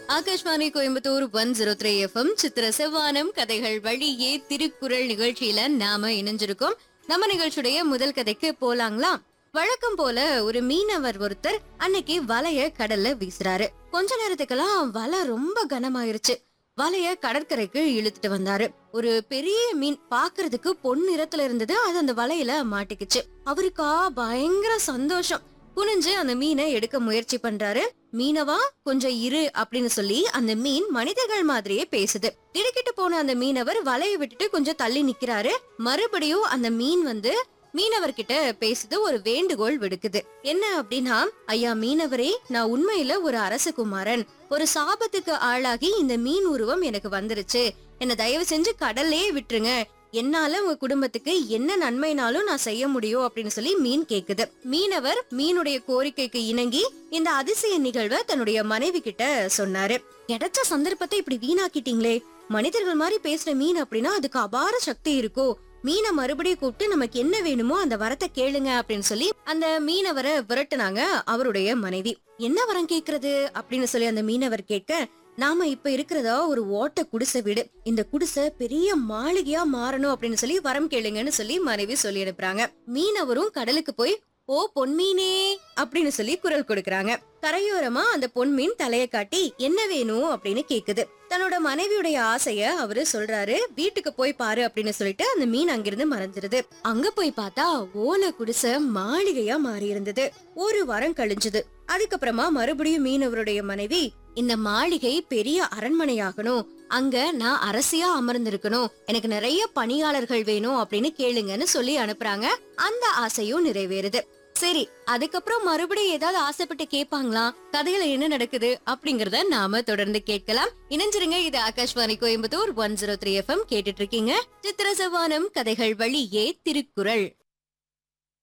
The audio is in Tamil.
Akashvani Coimbatore one zero three FM சித்திர செவ்வானம் கதைகள் வழியே திருக்குறள் நிகழ்ச்சியில நாம இணைஞ்சிருக்கோம் நம்ம நிகழ்ச்சியுடைய முதல் கதைக்கு போலாங்களா வழக்கம் போல ஒரு மீனவர் ஒருத்தர் அன்னைக்கு வலைய கடல்ல வீசுறாரு கொஞ்ச நேரத்துக்கெல்லாம் வலை ரொம்ப கனமாயிருச்சு வலைய கடற்கரைக்கு இழுத்துட்டு வந்தாரு ஒரு பெரிய மீன் பாக்குறதுக்கு பொன் நிறத்துல இருந்தது அது அந்த வலையில மாட்டிக்கிச்சு அவருக்கா பயங்கர சந்தோஷம் குனிஞ்சு அந்த மீனை எடுக்க முயற்சி பண்றாரு மீனவா கொஞ்சம் இரு அப்படின்னு சொல்லி அந்த மீன் மனிதர்கள் மாதிரியே பேசுது திடுக்கிட்டு போன அந்த மீனவர் வலையை விட்டுட்டு கொஞ்சம் தள்ளி நிக்கிறாரு மறுபடியும் அந்த மீன் வந்து மீனவர்கிட்ட பேசுது ஒரு வேண்டுகோள் விடுக்குது என்ன அப்படின்னா ஐயா மீனவரே நான் உண்மையில ஒரு அரசகுமாரன் ஒரு சாபத்துக்கு ஆளாகி இந்த மீன் உருவம் எனக்கு வந்துருச்சு என்ன தயவு செஞ்சு கடல்லே விட்டுருங்க என்னால உங்க குடும்பத்துக்கு என்ன நன்மைனாலும் நான் செய்ய முடியும் அப்படின்னு சொல்லி மீன் கேக்குது மீனவர் மீனுடைய கோரிக்கைக்கு இணங்கி இந்த அதிசய நிகழ்வை தன்னுடைய மனைவி கிட்ட சொன்னாரு கிடைச்ச சந்தர்ப்பத்தை இப்படி வீணாக்கிட்டீங்களே மனிதர்கள் மாதிரி பேசுற மீன் அப்படின்னா அதுக்கு அபார சக்தி இருக்கோ மீனை மறுபடியும் கூப்பிட்டு நமக்கு என்ன வேணுமோ அந்த வரத்தை கேளுங்க அப்படின்னு சொல்லி அந்த மீனவரை விரட்டுனாங்க அவருடைய மனைவி என்ன வரம் கேக்குறது அப்படின்னு சொல்லி அந்த மீனவர் கேட்க நாம இப்ப இருக்கிறதா ஒரு ஓட்ட குடிசை வீடு இந்த குடிசை பெரிய மாளிகையா மாறணும் அப்படின்னு சொல்லி வரம் கேளுங்கன்னு சொல்லி மனைவி சொல்லி அனுப்புறாங்க மீனவரும் கடலுக்கு போய் ஓ பொன்மீனே அப்படின்னு சொல்லி குரல் கொடுக்கறாங்க கரையோரமா அந்த பொன்மீன் தலைய காட்டி என்ன வேணும் அப்படின்னு கேக்குது தன்னோட மனைவியுடைய ஆசைய அவரு சொல்றாரு வீட்டுக்கு போய் பாரு அப்படின்னு சொல்லிட்டு அந்த மீன் அங்கிருந்து மறைஞ்சிருது அங்க போய் பார்த்தா ஓலை குடிசை மாளிகையா மாறி இருந்தது ஒரு வாரம் கழிஞ்சது அதுக்கப்புறமா மறுபடியும் மீனவருடைய மனைவி இந்த மாளிகை பெரிய அரண்மனையாகணும் அங்க நான் அரசியா அமர்ந்திருக்கணும் எனக்கு நிறைய பணியாளர்கள் வேணும் அப்படின்னு கேளுங்கன்னு சொல்லி அனுப்புறாங்க அந்த ஆசையும் நிறைவேறுது சரி அதுக்கப்புறம் மறுபடியும் ஏதாவது ஆசைப்பட்டு கேட்பாங்களா கதையில என்ன நடக்குது அப்படிங்கறத நாம தொடர்ந்து கேட்கலாம் இணைஞ்சிருங்க இது Akashvani Coimbatore one zero three FM கேட்டுட்டு இருக்கீங்க சித்திர சவானம் கதைகள் வழியே திருக்குறள்